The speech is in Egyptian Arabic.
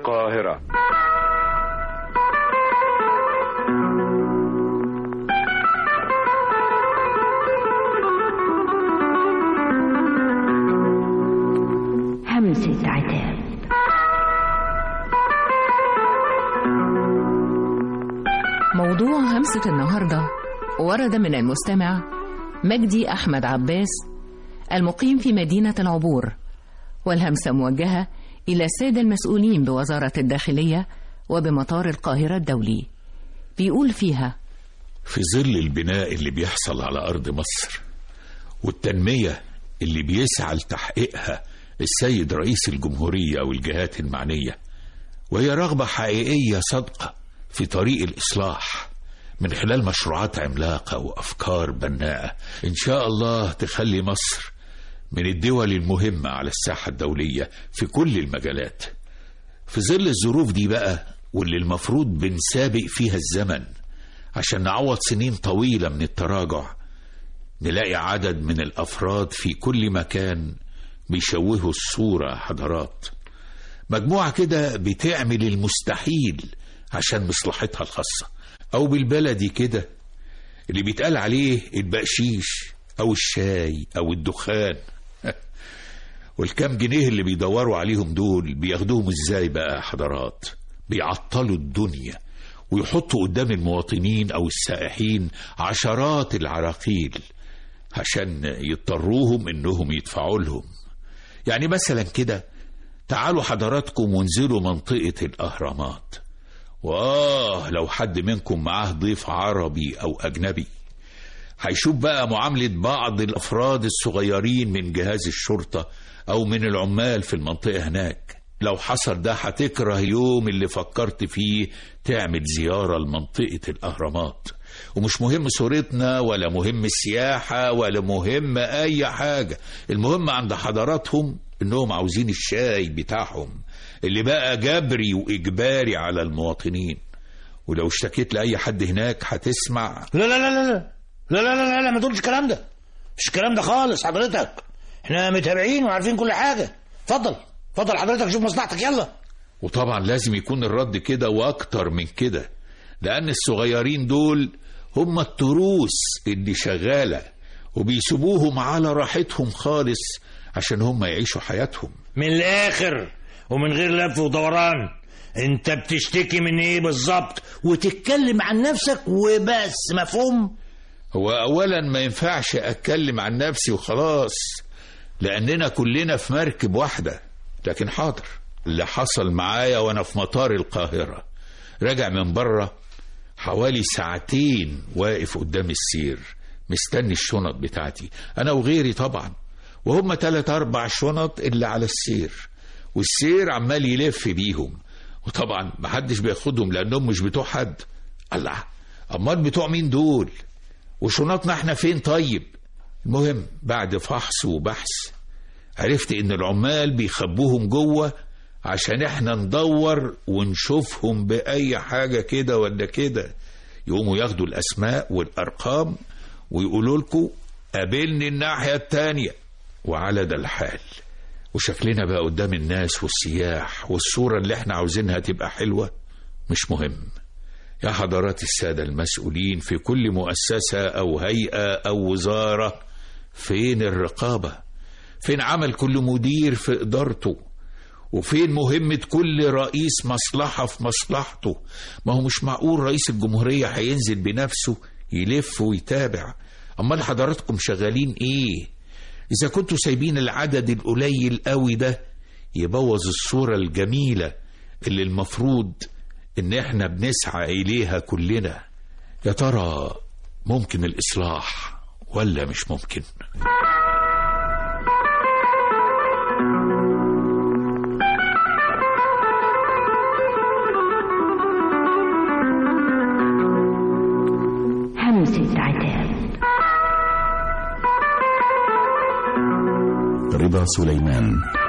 القاهرة همسة عتاب موضوع همسة النهاردة ورد من المستمع مجدي أحمد عباس المقيم في مدينة العبور والهمسة موجهة إلى السادة المسؤولين بوزارة الداخلية وبمطار القاهرة الدولي بيقول فيها في ظل البناء اللي بيحصل على أرض مصر والتنمية اللي بيسعى لتحقيقها السيد رئيس الجمهورية والجهات المعنية وهي رغبة حقيقية صادقة في طريق الإصلاح من خلال مشروعات عملاقة وأفكار بناءة إن شاء الله تخلي مصر من الدول المهمة على الساحة الدولية في كل المجالات في ظل الظروف دي بقى واللي المفروض بنسابق فيها الزمن عشان نعوض سنين طويلة من التراجع نلاقي عدد من الأفراد في كل مكان بيشوهوا الصورة حضارات مجموعة كده بتعمل المستحيل عشان مصلحتها الخاصة أو بالبلدي كده اللي بيتقال عليه البقشيش أو الشاي أو الدخان والكام جنيه اللي بيدوروا عليهم دول بياخدوهم ازاي بقى حضارات بيعطلوا الدنيا ويحطوا قدام المواطنين أو السائحين عشرات العراقيل عشان يضطروهم إنهم يدفعوا لهم يعني مثلا كده تعالوا حضراتكم وانزلوا منطقة الأهرامات وآه لو حد منكم معاه ضيف عربي أو أجنبي هيشوف بقى معاملة بعض الأفراد الصغيرين من جهاز الشرطة أو من العمال في المنطقة هناك لو حصل ده هتكره يوم اللي فكرت فيه تعمل زيارة لمنطقة الأهرامات ومش مهم صورتنا ولا مهم السياحة ولا مهم أي حاجة المهم عند حضراتهم إنهم عاوزين الشاي بتاعهم اللي بقى جبري وإجباري على المواطنين ولو اشتكيت لأي حد هناك هتسمع لا لا لا لا لا لا لا لا, لا ما تقولش الكلام ده مش الكلام ده خالص حضرتك احنا متابعين وعارفين كل حاجة اتفضل اتفضل حضرتك شوف مصلحتك يلا وطبعا لازم يكون الرد كده واكتر من كده لان الصغيرين دول هم التروس اللي شغالة وبيسيبوهم على راحتهم خالص عشان هم يعيشوا حياتهم من الاخر ومن غير لف ودوران انت بتشتكي من ايه بالظبط وتتكلم عن نفسك وبس مفهوم هو اولا ما ينفعش اتكلم عن نفسي وخلاص لاننا كلنا في مركب واحدة لكن حاضر اللي حصل معايا وانا في مطار القاهرة راجع من بره حوالي ساعتين واقف قدام السير مستني الشنط بتاعتي انا وغيري طبعا وهم تلات اربع شنط اللي على السير والسير عمال يلف بيهم وطبعا محدش بياخدهم لانهم مش بتوع حد الله امال بتوع مين دول وشنطنا احنا فين طيب المهم بعد فحص وبحث عرفت ان العمال بيخبوهم جوه عشان احنا ندور ونشوفهم باي حاجة كده ولا كده يقوموا ياخدوا الاسماء والارقام ويقولوا لكم قابلني الناحية التانية وعلى ده الحال وشكلنا بقى قدام الناس والسياح والصورة اللي احنا عاوزينها تبقى حلوة مش مهم يا حضرات السادة المسؤولين في كل مؤسسة أو هيئة أو وزارة فين الرقابة فين عمل كل مدير في إدارته وفين مهمة كل رئيس مصلحة في مصلحته ما هو مش معقول رئيس الجمهورية هينزل بنفسه يلف ويتابع أمال حضراتكم شغالين إيه إذا كنتوا سايبين العدد القليل قوي ده يبوظ الصورة الجميلة اللي المفروض إن إحنا بنسعى إليها كلنا يا ترى ممكن الإصلاح ولا مش ممكن همسة عتاب رضا سليمان